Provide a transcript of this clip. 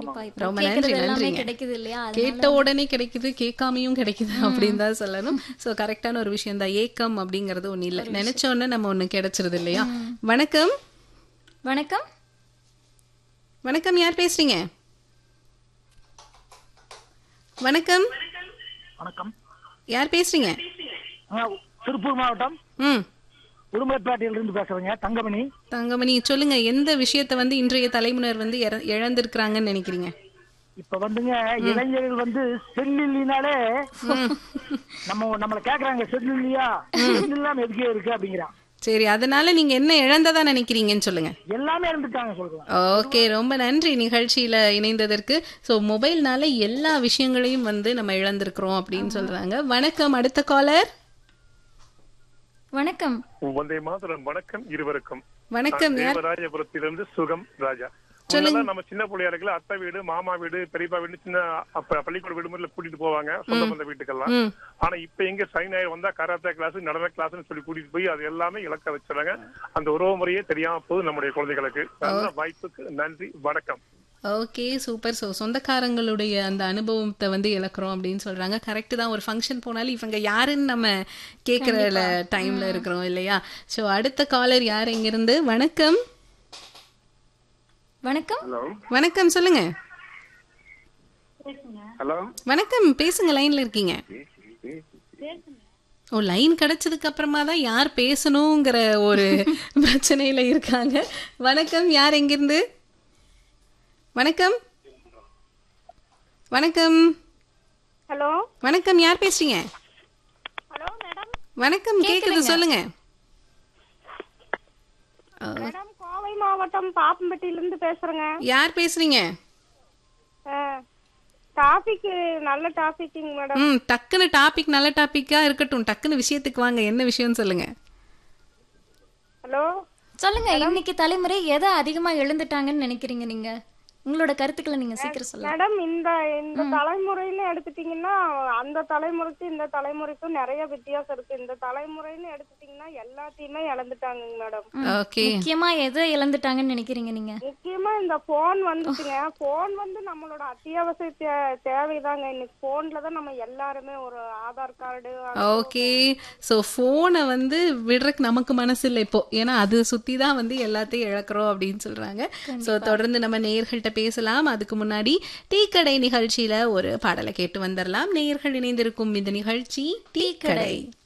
கண்டிப்பா இப்ப ரொம்ப கேக்குறது நன்றி எல்லாமே நன்றிங்க கிடைக்குது இல்லையா அதனால கேட்ட உடனே கிடைக்குது கேட்காமையும் கிடைக்குது அப்படின்னு தான் சொல்லணும் ஸோ கரெக்டான ஒரு விஷயம் தான் ஏக்கம் அப்படிங்கிறது ஒண்ணு இல்லை நினைச்ச உடனே நம்ம ஒண்ணு கிடைச்சிருது இல்லையா வணக்கம் வணக்கம் வணக்கம் யார் பேசுறீங்க வணக்கம் வணக்கம் யார் பேசுறீங்க ஆ, திருப்பூர் மாவட்டம் ம் உடுமலைப்பேட்டையிலிருந்து பேசுறேங்க தங்கமணி தங்கமணி சொல்லுங்க எந்த விஷயத்தை வந்து இன்றைய தலைமுறையினர் வந்து இற- இழந்திருக்கிறாங்கன்னு நினைக்கிறீங்க இப்ப வந்துங்க இளைஞர்கள் வந்து செல் இல்லைனாலே நம்ம நம்மள கேக்குறாங்க செல் இல்லையா செல் இல்லாம எதுக்கே இருக்கு அப்படிங்கிறான் சரி அதனால நீங்க என்ன இழந்ததா நினைக்கிறீங்கன்னு சொல்லுங்க எல்லாமே இருந்துட்டாங்க சொல்றேன் ஓகே ரொம்ப நன்றி நிகழ்ச்சியில இணைந்ததற்கு ஸோ மொபைல்னால எல்லா விஷயங்களையும் வந்து நம்ம இழந்திருக்கிறோம் அப்படின்னு சொல்றாங்க வணக்கம் அடுத்த காலர் வணக்கம் வந்தே மாதரம் வணக்கம் இருவருக்கும் வணக்கம் யார் தேவராஜபுரத்திலிருந்து சுகம் ராஜா முன்னெல்லாம் நம்ம சின்ன பிள்ளையா இருக்கல அத்தை வீடு மாமா வீடு பெரியப்பா வீடு சின்ன அப்ப பள்ளிக்கூட விடுமுறையில கூட்டிட்டு போவாங்க சொந்த பந்த வீட்டுக்கெல்லாம் ம். ஆனா இப்ப எங்க சனி ஞாயிறு வந்தா கராத்தே கிளாஸ் நடன கிளாஸ்னு சொல்லி கூட்டிட்டு போய் அது எல்லாமே இழக்க வச்சுறாங்க அந்த உறவு முறையே தெரியாம போகுது நம்முடைய குழந்தைகளுக்கு நல்ல வாய்ப்புக்கு நன்றி வணக்கம் ஓகே சூப்பர் ஸோ சொந்தக்காரங்களுடைய அந்த அனுபவத்தை வந்து இழக்கிறோம் அப்படின்னு சொல்றாங்க கரெக்ட் தான் ஒரு ஃபங்க்ஷன் போனாலும் இவங்க யாருன்னு நம்ம கேட்குற டைம்ல இருக்கிறோம் இல்லையா ஸோ அடுத்த காலர் யார் எங்கிருந்து வணக்கம் வணக்கம் வணக்கம் சொல்லுங்க ஹலோ வணக்கம் பேசுங்க லைன்ல இருக்கீங்க ஓ லைன் கிடைச்சதுக்கு அப்புறமா தான் யார் பேசணுங்கிற ஒரு பிரச்சனையில இருக்காங்க வணக்கம் யார் எங்கிருந்து வணக்கம் வணக்கம் ஹலோ வணக்கம் யார் பேசுறீங்க ஹலோ மேடம் வணக்கம் கேக்குது சொல்லுங்க மேடம் கோவை மாவட்டம் பாப்பம்பட்டியிலிருந்து பேசுறேங்க யார் பேசுறீங்க டாபிக் நல்ல டாபிக்ங்க மேடம் ம் டக்குன்னு டாபிக் நல்ல டாபிக்கா இருக்கட்டும் டக்குன்னு விஷயத்துக்கு வாங்க என்ன விஷயம்னு சொல்லுங்க ஹலோ சொல்லுங்க இன்னைக்கு தலைமுறை எதை அதிகமா எழுந்துட்டாங்கன்னு நினைக்கிறீங்க நீங்க உங்களோட கருத்துக்களை நீங்க சீக்கிரம் சொல்லுங்க மேடம் இந்த இந்த தலைமுறைன்னு எடுத்துட்டீங்கன்னா அந்த தலைமுறைக்கும் இந்த தலைமுறைக்கும் நிறைய வித்தியாசம் இருக்கு இந்த தலைமுறைன்னு எடுத்துட்டீங்கன்னா எல்லாத்தையுமே இழந்துட்டாங்கங்க மேடம் ஓகே முக்கியமா எதை இழந்துட்டாங்கன்னு நினைக்கிறீங்க நீங்க முக்கியமா இந்த போன் வந்துச்சுங்க போன் வந்து நம்மளோட அத்தியாவசிய தே- தேவைதாங்க இன்னைக்கு போன்ல தான் நம்ம எல்லாருமே ஒரு ஆதார் கார்டு ஓகே ஸோ ஃபோனை வந்து விடுறதுக்கு நமக்கு மனசு இல்லை இப்போ ஏன்னா அது சுற்றி தான் வந்து எல்லாத்தையும் இழக்கிறோம் அப்படின்னு சொல்கிறாங்க ஸோ தொடர்ந்து நம்ம நேயர்கள்ட்ட பேசலாம் அதுக்கு முன்னாடி டீ கடை நிகழ்ச்சியில் ஒரு பாடலை கேட்டு வந்துடலாம் நேயர்கள் இணைந்திருக்கும் இந்த நிகழ்ச்சி டீ கடை